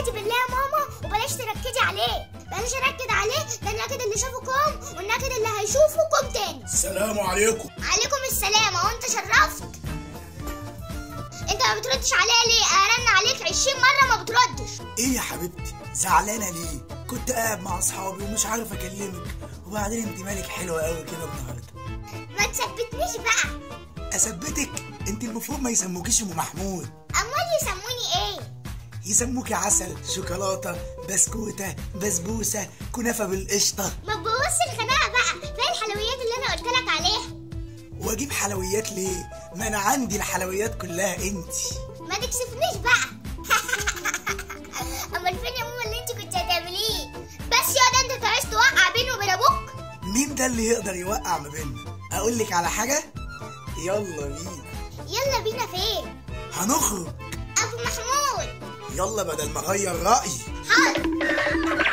اهدي بالله يا ماما وبلاش تركزي عليه بلاش اركز عليه ده النكد اللي شافه كوم والنكد اللي هيشوفه كوم تاني السلام عليكم عليكم السلام اهو انت شرفت انت ما بتردش عليا ليه ارن عليك 20 مره ما بتردش ايه يا حبيبتي زعلانه ليه كنت قاعد مع اصحابي ومش عارف اكلمك وبعدين انت مالك حلوه قوي كده النهارده ما تثبتنيش بقى اثبتك انت المفروض ما يسموكيش ام محمود امال يسموني ايه يسموكي عسل شوكولاته بسكوته بسبوسه كنافه بالقشطه ما تبوظش الخناقه بقى فين الحلويات اللي انا قلت لك عليها واجيب حلويات ليه ما انا عندي الحلويات كلها انت ما تكسفنيش بقى امال فين يا ماما اللي انت كنت هتعمليه بس يا ده انت عايز توقع بيني وبين ابوك مين ده اللي يقدر يوقع ما بيننا اقول لك على حاجه يلا بينا يلا بينا فين هنخرج ابو محمود يلا بدل ما اغير رايي حاضر